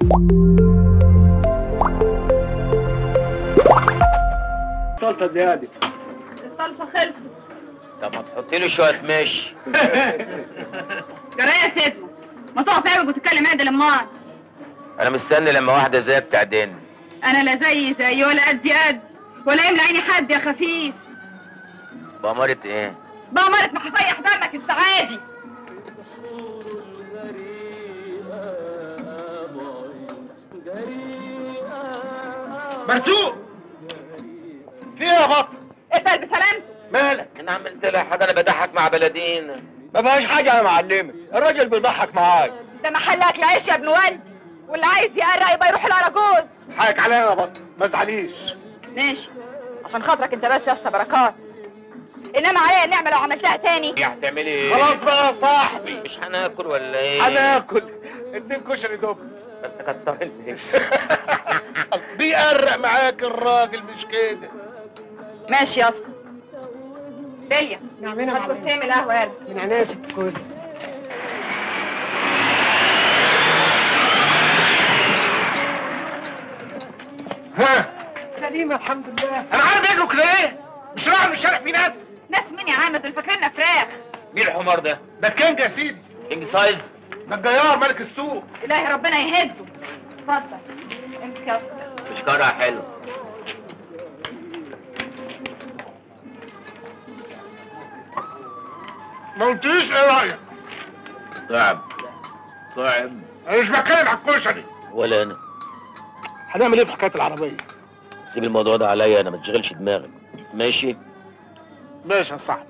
صلصه زياده الصلصه خلصت طب ما تحطي له شويه مش جرى يا سيدنا ما تقف عيب وتتكلم عدل امال انا مستني لما واحده زيك تعدين انا لا زي زي ولا قد قد ولا يملى عيني حد يا خفيف بأمارة ايه بقى مرت ما هسيح دمك السعادي مرزوق في ايه يا بطل اسال بسلامتك مالك انا عملت لها حاجه انا بضحك مع بلدين ما فيهاش حاجه يا معلمه الراجل بيضحك معاك ده محل اكل عيش يا ابن والدي واللي عايز يقرق يبقى يروح الاراجوز حقك عليا يا بطل ما تزعليش ماشي عشان خاطرك انت بس يا اسطى بركات انما عليا النعمه لو عملتها تاني يا هتعملي ايه خلاص بقى يا صاحبي مش هناكل ولا ايه هناكل اتنين كشري دول بس كتر الفلوس بيقرق معاك الراجل مش كده ماشي يا اسطى داليا نعملها ما تبص من القهوه يلا من عينيا يا ست الكل ها سليمة الحمد لله انا عارف يجروا كده ايه مش رايح من الشارع في ناس ناس مين يا عم دول فاكريننا فراخ مين الحمار ده ده الكينج يا سيدي كينج سايز ده الجيار ملك السوق الهي ربنا يهده اتفضل امسك يا اسطى مش كارها حلو ما قلتليش ايه رايك صعب صعب انا مش بتكلم على الكشري ولا انا هنعمل ايه في حكايه العربيه سيب الموضوع ده عليا انا ما تشغلش دماغك ماشي ماشي يا صاحبي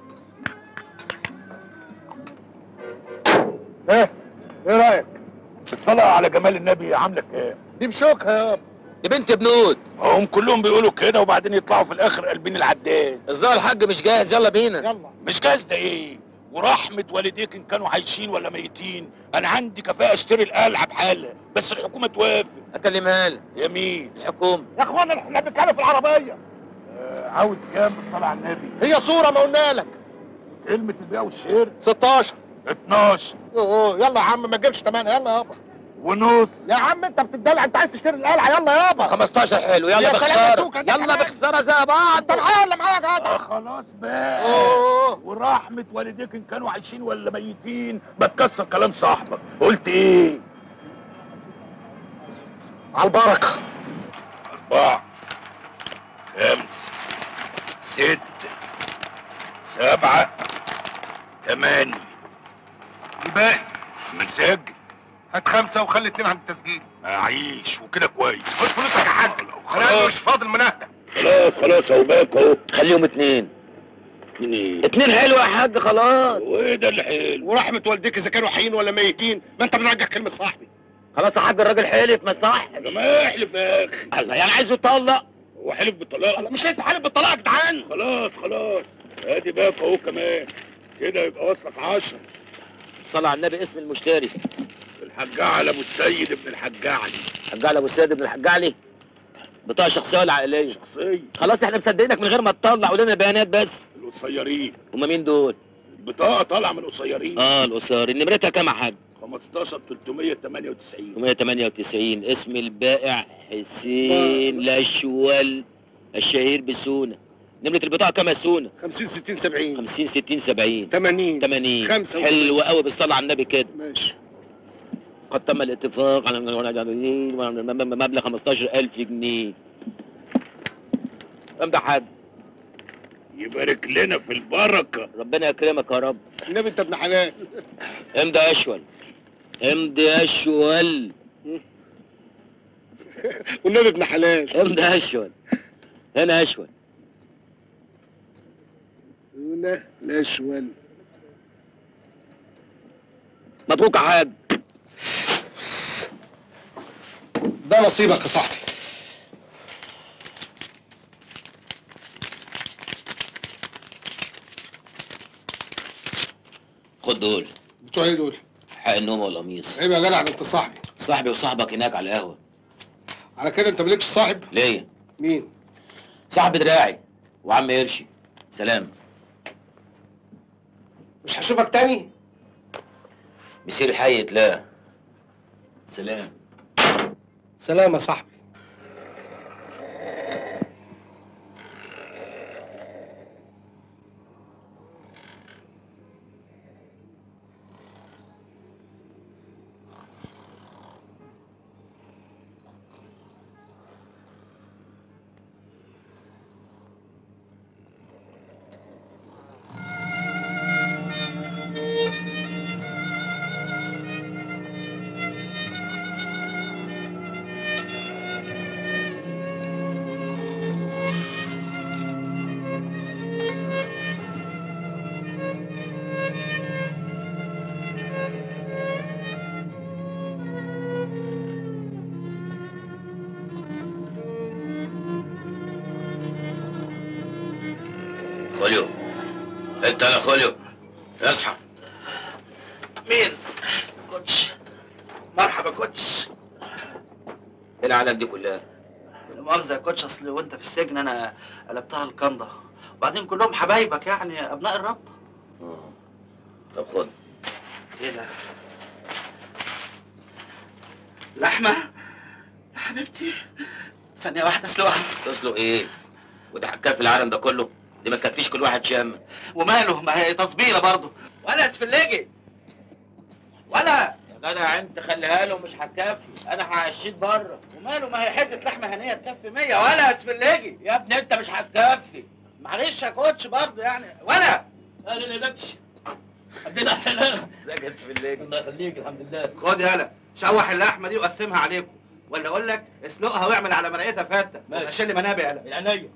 ايه ايه رايك الصلاة على جمال النبي عاملة ايه؟ دي بشوكها يابا يا بنت بنود هم كلهم بيقولوا كده وبعدين يطلعوا في الاخر قلبين العداد الظاهر الحاج مش جاهز يلا بينا يلا مش جاهز ده ايه؟ ورحمة والديك ان كانوا عايشين ولا ميتين انا عندي كفاءة اشتري القلعة بحالها بس الحكومة توافق اكلمها لك يمين الحكومة يا اخوانا احنا بنتكلم في العربية آه عاوز كام بالصلاة على النبي هي صورة ما قلنا لك كلمة البيع والشير 16 12 اوه يلا يا عم ما تجيبش 8 يلا يابا ونص يا عم انت بتدلع انت عايز تشتري القلعه يلا يابا 15 حلو يلا يا سلام يا بخسارة سوكا، ده يلا كلام. بخسارة زي بعض انت معايا ولا معايا يا جدع خلاص بقى اوه ورحمة والديك ان كانوا عايشين ولا ميتين بتكسر كلام صاحبك قلت ايه على البركه اربعة خمسة ستة سبعة ثمانية الباقي منسجل هات خمسه وخلي اتنين عند التسجيل اعيش وكده كويس خد فلوسك يا حاج انا خلاص مش فاضل مناهده خلاص خلاص اهو باك اهو خليهم اتنين اتنين ايه اتنين حلو يا حاج خلاص وايه ده اللي حلو ورحمه والديك اذا كانوا حيين ولا ميتين ما انت بترجع كلمه صاحبي خلاص يا حاج الراجل حلف ما صح ده ما يحلف يا اخي الله يعني عايزه يطلق هو حلف بالطلاق مش لسه حالف بالطلاق يا جدعان خلاص خلاص ادي باك اهو كمان كده يبقى وصلك عشرة صلى على النبي اسم المشتري الحاج علي ابو السيد ابن الحاج علي حاج علي ابو السيد بن الحاج علي بطاقه شخصيه ولا عائليه شخصية خلاص احنا مصدقينك من غير ما تطلع قول لنا بيانات بس القصيرين هما مين دول البطاقة طالعة من القصيرين اه القصار نمرتها كام يا حاج 15 398 198 اسم البائع حسين لاشوال الشهير بسونا نمرة البطاقة كام يا سونا 50 60 70 50 60 70 80 80 خمسة حلو قوي بالصلاة على النبي كده ماشي قد تم الاتفاق على مبلغ 15000 جنيه امضي حاج يبارك لنا في البركة ربنا يكرمك يا رب النبي انت ابن حلال امضي يا اشول امضي يا اشول والنبي ابن حلال امضي يا اشول هنا يا اشول هنا الاشول مبروك يا حاج ده نصيبك يا صاحبي خد دول بتوع ايه دول؟ حق النوم والقميص عيب يا جدع ده انت صاحبي صاحبي وصاحبك هناك على القهوة على كده انت مالكش صاحب؟ ليا مين؟ صاحب دراعي وعم قرشي سلام مش هشوفك تاني؟ مسير حي لا سلام سلام يا صاحبي خوليو انت يا خوليو اصحى مين؟ كوتش مرحبا كوتش ايه العالم دي كلها لا مؤاخذة يا كوتش اصل وانت في السجن انا قلبتها الكنده وبعدين كلهم حبايبك يعني ابناء الرب آه. طب خد ايه ده؟ لحمة؟ يا حبيبتي ثانية واحدة اسلقها تسلق ايه وده حكايه في العالم ده كله دي ما تكفيش كل واحد شامه وماله ما هي تصبيرة برضه ولا اسفلجي ولا يا جدع انت خليها له مش هتكفي انا هعشيك بره وماله ما هي حتة لحمة هنية تكفي 100 ولا اسفلجي يا ابني انت مش هتكفي معلش يا كوتش برضه يعني ولا اهلا يا بكش حبينا على السلامه ازيك يا سفليك الله يخليك الحمد لله خد يالا شوح اللحمة دي وقسمها عليكم ولا اقول لك اسلقها واعمل على مرقتها فتة ماشي. شيل منابع يالا من عينيا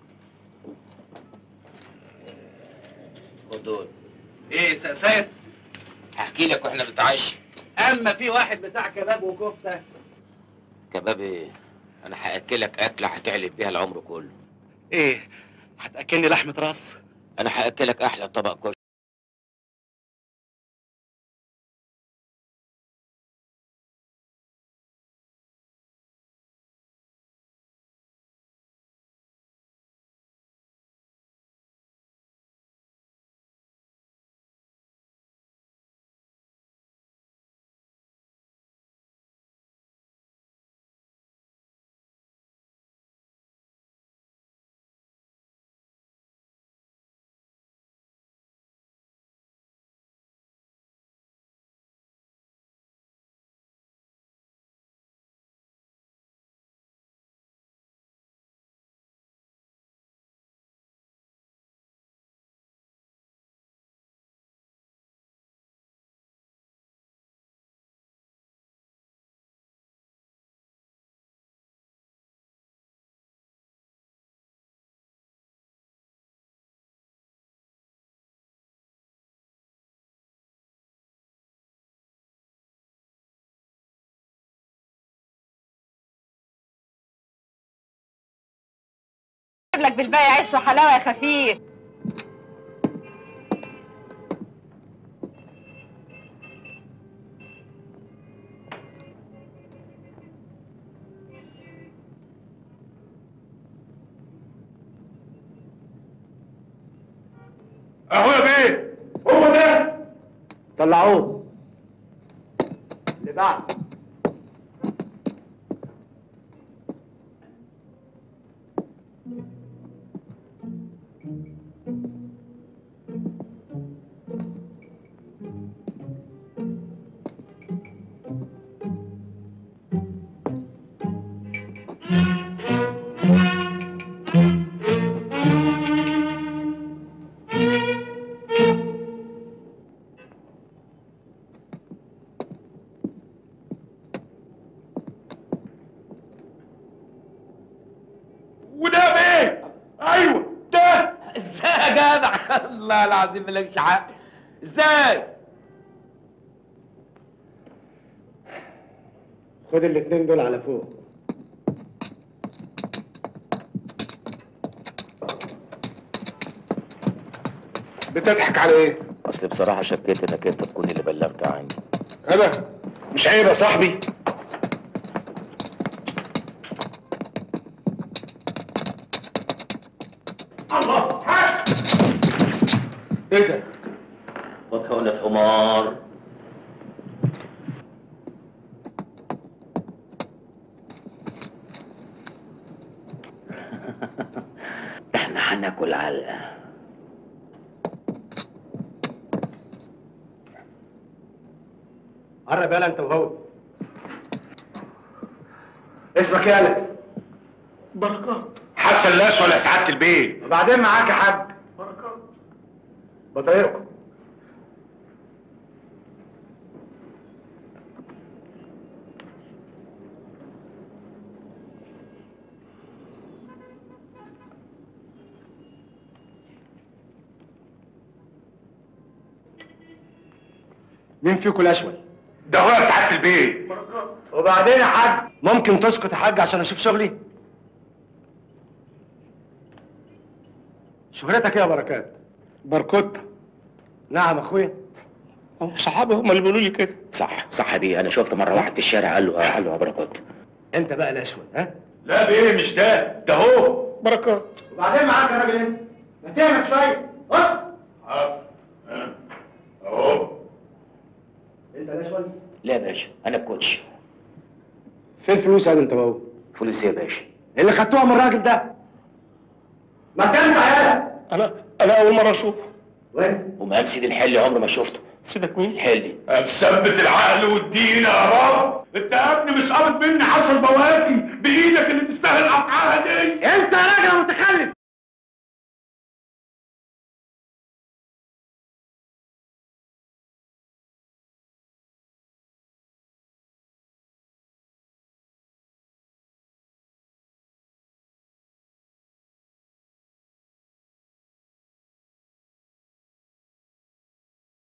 خد دول ايه سقسات هحكي لك واحنا بنتعشى اما في واحد بتاع كباب وكفته كباب ايه انا هاكلك اكله هتعلب بيها العمر كله ايه هتاكلني لحمه راس انا هاكلك احلى طبق كشري اجيب لك بالباقي عيش وحلاوه يا خفيف اهو يا بيه هو ده طلعوه اللي بعد وده بيه ايوه ده ازاي يا جدع الله العظيم مالكش حق ازاي خد الاتنين دول على فوق بتضحك على ايه؟ اصل بصراحه شكيت انك انت تكون اللي بلغت عني انا مش عيب يا صاحبي الله حاسب ايه ده؟ خد حقن الحمار هناكل علقه قرب يالا انت وهو اسمك يالا بركات حسن لاش ولا سعاده البيت وبعدين معاك يا حاج بركات بطريقكم مين فيكم الاشول؟ ده هو سعاده البيت بركات وبعدين يا حاج ممكن تسكت يا حاج عشان اشوف شغلي شهرتك ايه يا بركات بركوت نعم اخويا صحابي هم اللي بيقولوا لي كده صح صح بيه انا شفت مره واحد في الشارع قال له قال له يا بركات انت بقى الاشول ها لا بيه مش ده ده هو بركات وبعدين معاك يا راجل انت ما تعمل شويه بص حاضر. ها. اهو انت الاشول لا يا باشا انا الكوتش فين الفلوس يا انت وهو فلوس إيه يا باشا اللي خدتوها من الراجل ده ما تنفع يالا انا انا اول مره اشوف وين ومقام سيد الحلي عمري ما شفته سيبك مين الحلي مثبت العقل والدين يا رب انت يا ابني مش قابض مني حصل بواكي بايدك اللي تستاهل قطعها دي انت يا راجل متخلف